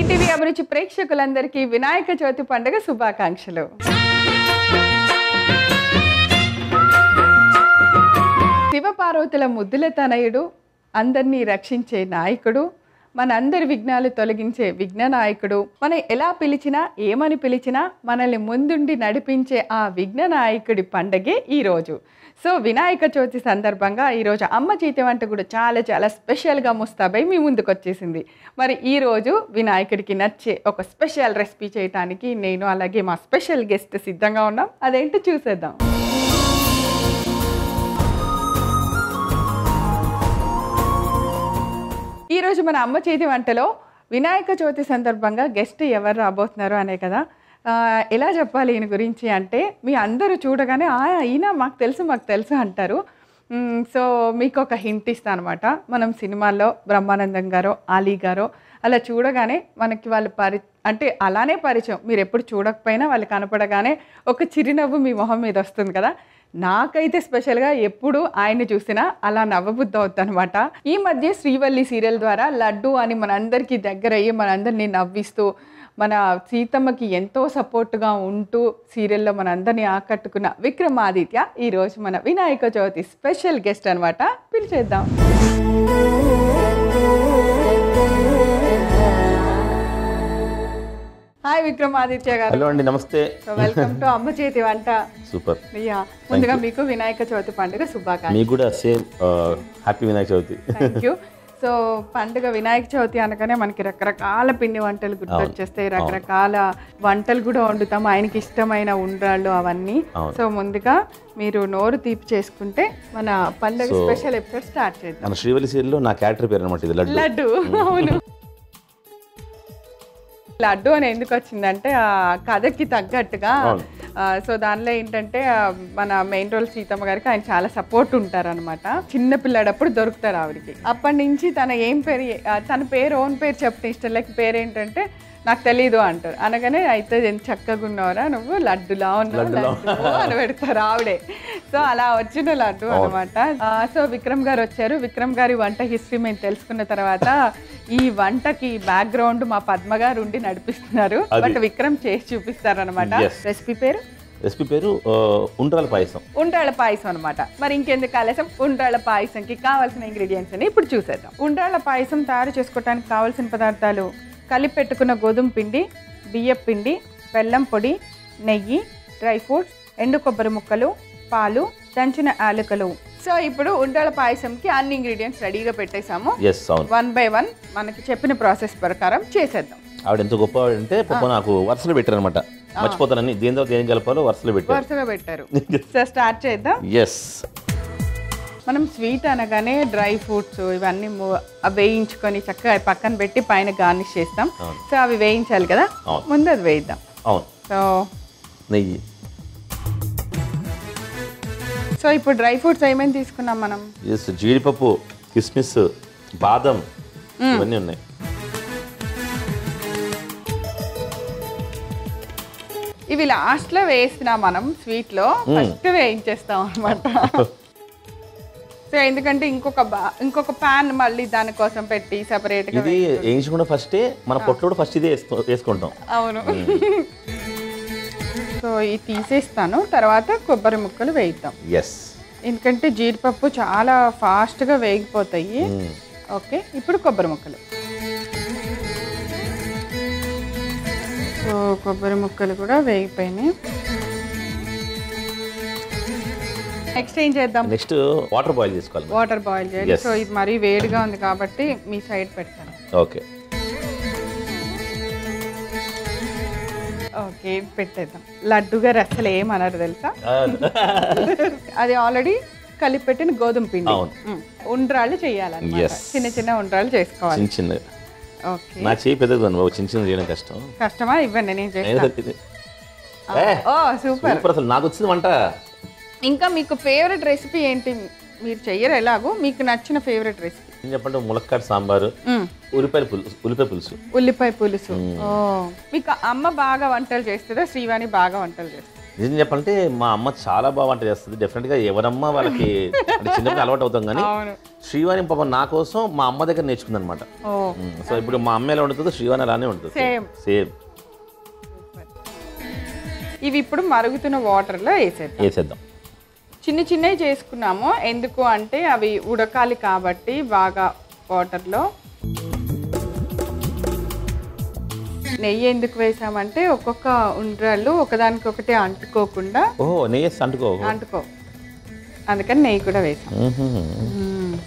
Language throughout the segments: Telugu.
ఈటీవీ అభిరుచి ప్రేక్షకులందరికీ వినాయక చవితి పండుగ శుభాకాంక్షలు శివపార్వతుల ముద్దుల తనయుడు అందరినీ రక్షించే నాయకుడు మనందరి విఘ్నాలు తొలగించే విఘ్న నాయకుడు మనం ఎలా పిలిచినా ఏమని పిలిచినా మనల్ని ముందుండి నడిపించే ఆ విఘ్న నాయకుడి పండగే ఈరోజు సో వినాయక చవితి సందర్భంగా ఈరోజు అమ్మ చేతి వంట కూడా చాలా చాలా స్పెషల్గా ముస్తాబై మీ ముందుకు వచ్చేసింది మరి ఈరోజు వినాయకుడికి నచ్చే ఒక స్పెషల్ రెసిపీ చేయడానికి నేను అలాగే మా స్పెషల్ గెస్ట్ సిద్ధంగా ఉన్నాం అదేంటో చూసేద్దాం ఈరోజు మన అమ్మ చేతి వంటలో వినాయక చవితి సందర్భంగా గెస్ట్ ఎవరు రాబోతున్నారు అనే కదా ఆ, ఎలా చెప్పాలి ఈయన గురించి అంటే మీ అందరూ చూడగానే "ఆ, ఈయన మాకు తెలుసు మాకు తెలుసు అంటారు మ్, సో మీకు ఒక హింట్ ఇస్తాను అనమాట మనం సినిమాల్లో బ్రహ్మానందం గారో ఆలీ గారో అలా చూడగానే మనకి వాళ్ళు పరి అంటే అలానే పరిచయం మీరు ఎప్పుడు చూడకపోయినా వాళ్ళు కనపడగానే ఒక చిరునవ్వు మీ మొహం మీద వస్తుంది కదా నాకైతే స్పెషల్గా ఎప్పుడు ఆయన్ని చూసినా అలా నవ్వబుద్ధి అవుతుంది అనమాట ఈ మధ్య శ్రీవల్లి సీరియల్ ద్వారా లడ్డు అని మనందరికీ దగ్గర అయ్యి మనందరినీ నవ్విస్తూ మన సీతమ్మకి ఎంతో సపోర్ట్గా ఉంటూ సీరియల్లో మనందరినీ ఆకట్టుకున్న విక్రమాదిత్య ఈరోజు మన వినాయక చవితి స్పెషల్ గెస్ట్ అనమాట పిలిచేద్దాం హాయ్ విక్రమాదిత్య గారు హలో అండి నమస్తే సో వెల్కమ్ టు అమ్మ చేతి వంట సూపర్ యా ముందుగా మీకు వినాయక చవితి పండుగ శుభాకాంక్షలు మీకు కూడా same happy Vinayaka Chavithi thank you so పండుగ వినాయక చవితి అనగానే మనకి రకరకాల పిండి వంటలు గుర్తొచ్చేస్తాయి రకరకాల వంటలు కూడా వండుతాం ఆయనకి ఇష్టమైన ఉండ్రాళ్ళు అవన్నీ అవును. సో ముందుగా మీరు నోరు తీపి చేసుకుంటే మన పండుగ స్పెషల్ ఎపిసోడ్ స్టార్ట్ చేద్దాం మన శ్రీవల్లి సీరియల్లో నా క్యారెక్టర్ పేరు అనమాట ఇది లడ్డు లడ్డు అవును లడ్డు అని ఎందుకు వచ్చిందంటే ఆ కథకి తగ్గట్టుగా అవును. ఆ, సో దానిలో ఏంటంటే ఆ, మన మెయిన్ రోల్ సీతమ్మ గారికి ఆయన చాలా సపోర్ట్ ఉంటారనమాట చిన్న పిల్లాడప్పుడు దొరుకుతారు ఆవిడకి అప్పటి నుంచి తన ఏం పేరు ఆ, తన పేరు ఓన్ పేరు చెప్తే ఇష్టం లేక పేరు ఏంటంటే నాకు తెలీదు అంటారు అనగానే అయితే ఎంత చక్కగా ఉన్నావురా నువ్వు లడ్డులా ఉన్నావు లడ్డులా. లడ్డు అని పెడతారు ఆవిడే సో అలా వచ్చిన లడ్డు అనమాట సో విక్రమ్ గారు వచ్చారు విక్రమ్ గారి వంట హిస్టరీ మేము తెలుసుకున్న తర్వాత ఈ వంటకి బ్యాక్గ్రౌండ్ మా పద్మ గారు ఉండి నడిపిస్తున్నారు అది. బట్ విక్రమ్ చేసి చూపిస్తారు అనమాట Yes. రెసిపీ పేరు రెసిపీ పేరు ఆ, ఉండ్రాల పాయసం ఉండ్రాళ్ళ పాయసం అనమాట మరి ఇంకెందుకు ఆలస్యం ఉండ్రాళ్ళ పాయసంకి కావాల్సిన ఇంగ్రీడియంట్స్ అని ఇప్పుడు చూసేద్దాం ఉండ్రాళ్ళ పాయసం తయారు చేసుకోవడానికి కావాల్సిన పదార్థాలు కలిపి పెట్టుకున్న గోధుమ పిండి బియ్యం పిండి బెల్లం పొడి నెయ్యి డ్రై ఫ్రూట్స్ ఎండు కొబ్బరి ముక్కలు పాలు దంచిన యాలకులు సో ఇప్పుడు ఉండ్రాళ్ళ పాయసంకి అన్ని ఇంగ్రీడియంట్స్ రెడీగా పెట్టేశాము ఎస్ అవును వన్ బై వన్ మనకి చెప్పిన ప్రాసెస్ ప్రకారం చేసేద్దాం ఆవిడ ఎంత గొప్ప అంటే పాప నాకు వరుసలో పెట్టారు అనమాట మర్చిపోతానని దేని తర్వాత ఏం కలపాలో వరుసలో పెట్టారు వరుసగా పెట్టారు సో స్టార్ట్ చేద్దాం ఎస్ మనం స్వీట్ అనగానే డ్రై ఫ్రూట్స్ ఇవన్నీ ము- అవి వేయించుకొని చక్కగా పక్కన పెట్టి పైన గార్నిష్ చేస్తాం అవును. సో అవి వేయించాలి కదా అవును. ముందు అది వేయిద్దాం అవును సో నెయ్యి సో ఇప్పుడు డ్రై ఫ్రూట్స్ ఏమేమి తీసుకున్నాం మనం ఎస్ జీడిపప్పు కిస్మిస్ బాదం ఇవన్నీ ఉన్నాయి ఇవి లాస్ట్ లో వేసినాం మనం స్వీట్ లో ఫస్ట్ వేయించేస్తాం అనమాట సో ఎందుకంటే ఇంకొక బా- ఇంకొక పాన్ మళ్ళీ దానికోసం పెట్టి సెపరేట్ గా ఇది వేయించకుండా ఫస్టే మన పొట్లో కూడా ఫస్ట్ ఇదే వేసుకో వేసుకుంటాం అవును సో ఇది తీసేస్తాను తర్వాత కొబ్బరి ముక్కలు వేయిద్దాం ఎస్ ఎందుకంటే జీడిపప్పు చాలా ఫాస్ట్గా వేగిపోతాయి ఓకే ఇప్పుడు కొబ్బరి ముక్కలు సో కొబ్బరి ముక్కలు కూడా వేగిపోయినాయి నెక్స్ట్ ఏం చేద్దాం నెక్స్ట్ వాటర్ బాయిల్ చేసుకోవాలి వాటర్ బాయిల్ చేయాలి Yes. సో ఇది మరీ వేడిగా ఉంది కాబట్టి మీ సైడ్ పెడతాను ఓకే ఓకే పెట్టేద్దాం లడ్డు గారు అసలు ఏమన్నారు తెలుసా అది ఆల్రెడీ కలిపి పెట్టిన గోధుమ పిండి అవును. మ్. ఉండ్రాళ్ళు చేయాలన్నమాట Yes. చిన్న చిన్న ఉండ్రాళ్ళు చేసుకోవాలి చిన్న చిన్న ఓకే నా చేయి పెద్దది బాబు చిన్న చిన్న చేయడం కష్టం కష్టమా ఇవ్వండి నేను అయినా చేస్తాను తప్పింది. ఓ సూపర్ సూపర్ అసలు నాకు వచ్చింది వంట ఇంకా మీకు ఫేవరెట్ రెసిపీ ఏంటి మీరు చెయ్యరు ఎలాగో మీకు నచ్చిన ఫేవరెట్ రెసిపీ ఏం చెప్పంటే ములక్కాడ సాంబారు ఉల్లిపాయల పులుసు ఉల్లిపాయ పులుసు ఉల్లిపాయ పులుసు ఓ మీకు అమ్మ బాగా వంటలు చేస్తుందా శ్రీవాణి బాగా వంటలు చేస్తుంది నిజం చెప్పాలంటే మా అమ్మ చాలా బాగా వంట చేస్తుంది డెఫినెట్గా ఎవరమ్మ వాళ్ళకి అంటే చిన్నప్పుడు అలవాటు అవుతాం కానీ అవును శ్రీవాణి పాప నా కోసం మా అమ్మ దగ్గర నేర్చుకుంది అనమాట ఓ సో ఇప్పుడు మా అమ్మ ఎలా ఉంటుందో శ్రీవాణి అలానే ఉంటుంది Same. సేమ్ ఇవి ఇప్పుడు మరుగుతున్న వాటర్లో వేసేద్దాం వేసేద్దాం చిన్న చిన్నవి చేసుకున్నాము ఎందుకు అంటే అవి ఉడకాలి కాబట్టి బాగా వాటర్లో నెయ్యి ఎందుకు వేసామంటే ఒక్కొక్క ఉండ్రాళ్ళు ఒకదానికొకటి అంటుకోకుండా ఓహో నెయ్యి వేస్తే అంటుకో అంటుకో అందుకని నెయ్యి కూడా వేసాం మ్మ్.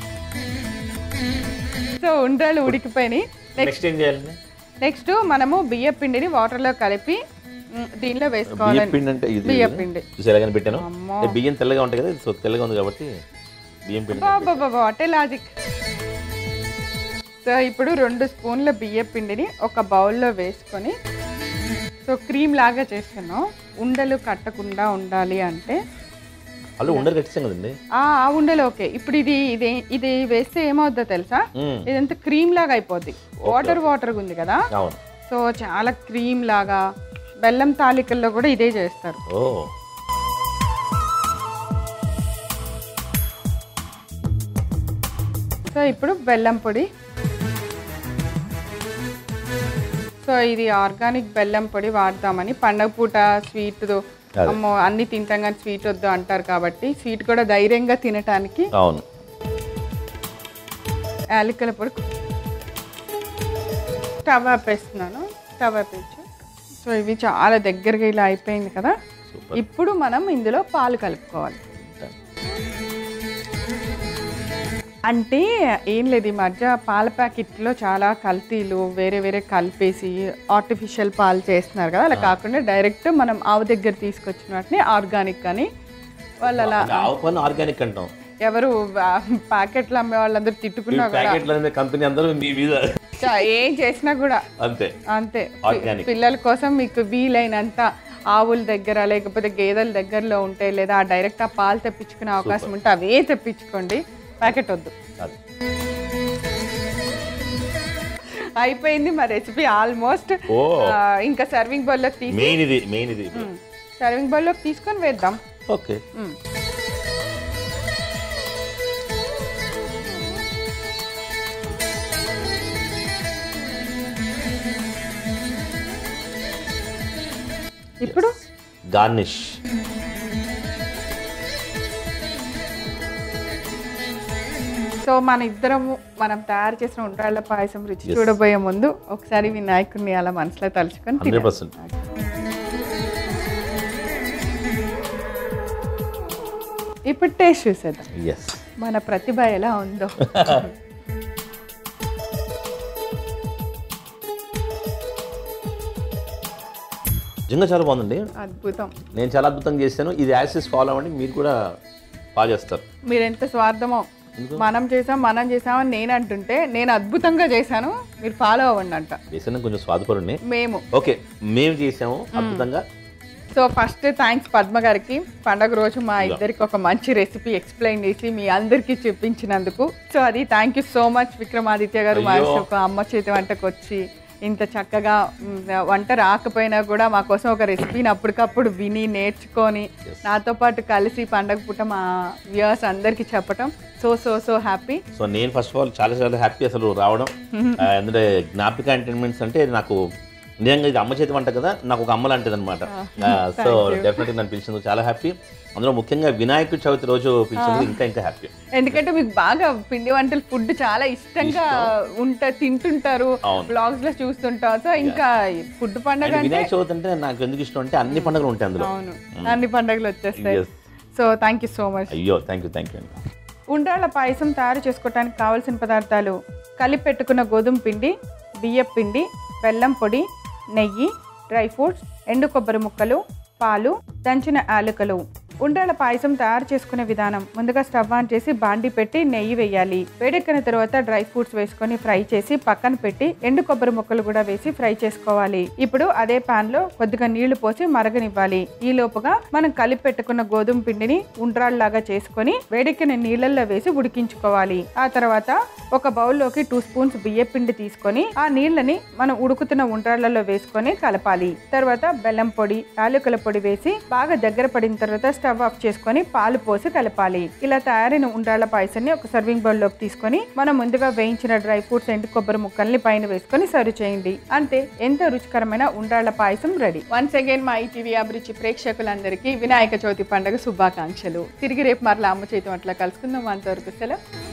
సో ఉండ్రాళ్ళు ఉడికిపోయినాయి నెక్స్ట్ ఏం చేయాలి నెక్స్ట్ మనము బియ్య పిండిని వాటర్లో కలిపి మ్, దీనిలో బియ్యం వేసుకోవాలి పిండి అంటే ఇది బియ్య పిండి చూసి ఎలాగని పెట్టాను అమ్మో. అంటే బియ్యం తెల్లగా ఉంటాయి కదా ఇది సో తెల్లగా ఉంది కాబట్టి బియ్యం పిండి బాబా వాటే లాజిక్ సో ఇప్పుడు రెండు స్పూన్ల బియ్య పిండిని ఒక బౌల్లో వేసుకొని సో క్రీమ్ లాగా చేస్తున్నాం ఉండలు కట్టకుండా ఉండాలి అంటే అల్లు ఉండరు కట్టిస్తాం కదండి ఆ ఆ ఉండలు ఓకే ఇప్పుడు ఇది ఇది ఇది వేస్తే ఏమవుద్దో తెలుసా మ్మ్. ఇదంతా క్రీమ్ లాగా అయిపోద్ది వాటర్ వాటర్గా ఉంది కదా అవును సో చాలా క్రీమ్ లాగా బెల్లం తాలికల్లో కూడా ఇదే చేస్తారు ఓ సో ఇప్పుడు బెల్లం పొడి సో ఇది ఆర్గానిక్ బెల్లం పొడి వాడదామని పండగ పూట స్వీట్ అదే. అమ్మో అన్ని తింటాం కానీ స్వీట్ వద్దు అంటారు కాబట్టి స్వీట్ కూడా ధైర్యంగా తినటానికి అవును యాలకుల పొడి స్టవ్ ఆపేస్తున్నాను స్టవ్ ఆపేసి సో ఇవి చాలా దగ్గరగా ఇలా అయిపోయింది కదా సూపర్ ఇప్పుడు మనం ఇందులో పాలు కలుపుకోవాలి అంటే ఏం లేదు ఈ మధ్య పాల ప్యాకెట్లో చాలా కల్తీలు వేరే వేరే కలిపేసి ఆర్టిఫిషియల్ పాలు చేస్తున్నారు కదా అలా కాకుండా డైరెక్ట్ మనం ఆవు దగ్గర తీసుకొచ్చిన వాటిని ఆర్గానిక్ అని వాళ్ళు అలా ఆవు పన్ను ఆర్గానిక్ అంటాం ఎవరు ప్యాకెట్లు అమ్మే వాళ్ళందరూ తిట్టుకున్నా కూడా ప్యాకెట్ల కంపెనీ అందరూ మీ మీద చా- ఏం చేసినా కూడా అంతే అంతే పి- Organic. పిల్లల కోసం మీకు వీలైనంత ఆవుల దగ్గర లేకపోతే గేదెల దగ్గరలో ఉంటే లేదా డైరెక్ట్ ఆ పాలు తెప్పించుకునే అవకాశం ఉంటే అవే తెప్పించుకోండి ప్యాకెట్ వద్దు అది అయిపోయింది మా రెసిపీ ఆల్మోస్ట్ ఓ ఇంకా సర్వింగ్ బౌల్లోకి తీసి మెయిన్ ఇది మెయిన్ ఇది సర్వింగ్ బౌల్లోకి తీసుకొని వేద్దాం ఓకే మ్మ్. ఇప్పుడు గార్నిష్ సో మన ఇద్దరము మనం తయారు చేసిన ఉండ్రాళ్ళ పాయసం రుచి చూడబోయే ముందు ఒకసారి వినాయకుడిని అలా మనసులో తలుచుకొని హండ్రెడ్ తినేద్దాం. పర్సెంట్ ఇప్పుడు టేస్ట్ చూసేద్దాం ఎస్ మన ప్రతిభ ఎలా ఉందో నిజంగా చాలా బాగుందండి అద్భుతం నేను చాలా అద్భుతంగా చేశాను ఇది యాక్సెస్ ఫాలో అవ్వండి మీరు కూడా బాగా చేస్తారు మీరు ఎంత స్వార్థమో మనం చేసాం మనం చేసామని నేను అంటుంటే నేను అద్భుతంగా చేశాను మీరు ఫాలో అవ్వండి అంట చేసిన కొంచెం స్వాదపడండి మేము ఓకే మేము చేసాము అద్భుతంగా సో ఫస్ట్ థ్యాంక్స్ పద్మ గారికి పండగ రోజు మా ఇద్దరికి ఒక మంచి రెసిపీ ఎక్స్ప్లెయిన్ చేసి మీ అందరికీ చెప్పించినందుకు సో అది thank you so much Vikramaditya garu మా అయ్యో. ఒక అమ్మ చేతి వంటకు వచ్చి ఇంత చక్కగా మ్, వంట రాకపోయినా కూడా మా కోసం ఒక రెసిపీని అప్పటికప్పుడు విని నేర్చుకొని నాతో పాటు కలిసి పండగ పూట మా వ్యూవర్స్ అందరికీ చెప్పటం so so so happy so నేను ఫస్ట్ ఆఫ్ ఆల్ చాలా చాలా హ్యాపీ అసలు రావడం ఆ, ఎందుకంటే జ్ఞాపిక ఎంటర్టైన్మెంట్స్ అంటే నాకు నిజంగా ఇది అమ్మ చేతి వంట కదా నాకు ఒక అమ్మ లాంటిది అనమాట సో డెఫినెట్గా నన్ను పిలిచినందుకు చాలా హ్యాపీ అందులో ముఖ్యంగా వినాయక చవితి రోజు పిలిచినందుకు ఇంకా ఇంకా హ్యాపీ ఎందుకంటే మీకు బాగా పిండి వంటలు ఫుడ్ చాలా ఇష్టంగా ఉంటా తింటుంటారు అవును. బ్లాగ్స్ లో చూస్తుంటాం సో ఇంకా ఫుడ్ పండగ అండ్ అంటే వినాయక చవితి అంటే నాకు ఎందుకు ఇష్టం అంటే అన్ని పండుగలు ఉంటాయి అందులో అవును అన్ని పండుగలు వచ్చేస్తాయి Yes. So thank you so much అయ్యో థ్యాంక్ యూ థ్యాంక్ యూ అండి ఉండ్రాళ్ళ పాయసం తయారు చేసుకోవడానికి కావలసిన పదార్థాలు కలిపి పెట్టుకున్న గోధుమ పిండి బియ్యం పిండి బెల్లం పొడి నెయ్యి డ్రై ఫ్రూట్స్ ఎండు కొబ్బరి ముక్కలు పాలు దంచిన యాలకులు ఉండ్రాళ్ళ పాయసం తయారు చేసుకునే విధానం ముందుగా స్టవ్ ఆన్ చేసి బాండి పెట్టి నెయ్యి వేయాలి వేడెక్కిన తర్వాత డ్రై ఫ్రూట్స్ వేసుకొని ఫ్రై చేసి పక్కన పెట్టి ఎండు కొబ్బరి ముక్కలు కూడా వేసి ఫ్రై చేసుకోవాలి ఇప్పుడు అదే పాన్ లో కొద్దిగా నీళ్లు పోసి మరగనివ్వాలి ఈ లోపుగా మనం కలిపి పెట్టుకున్న గోధుమ పిండిని ఉండ్రాళ్ళలాగా చేసుకొని వేడెక్కిన నీళ్ళల్లో వేసి ఉడికించుకోవాలి ఆ తర్వాత ఒక బౌల్లోకి టూ స్పూన్స్ బియ్య పిండి తీసుకొని ఆ నీళ్ళని మనం ఉడుకుతున్న ఉండ్రాళ్ళలో వేసుకొని కలపాలి తర్వాత బెల్లం పొడి యాలకుల పొడి వేసి బాగా దగ్గర పడిన తర్వాత స్టవ్ ఆఫ్ చేసుకొని పాలు పోసి కలపాలి ఇలా తయారైన ఉండ్రాళ్ళ పాయసాన్ని ఒక సర్వింగ్ బౌల్ లోకి తీసుకొని మనం ముందుగా వేయించిన డ్రై ఫ్రూట్స్ ఎండు కొబ్బరి ముక్కల్ని పైన వేసుకొని సర్వ్ చేయండి అంతే ఎంతో రుచికరమైన ఉండ్రాళ్ళ పాయసం రెడీ వన్స్ అగైన్ మా ఈటీవీ అభిరుచి ప్రేక్షకులందరికీ వినాయక చవితి పండుగ శుభాకాంక్షలు తిరిగి రేపు మరలా అమ్మ చేతి వంటలో కలుసుకుందాం అంతవరకు సెలవు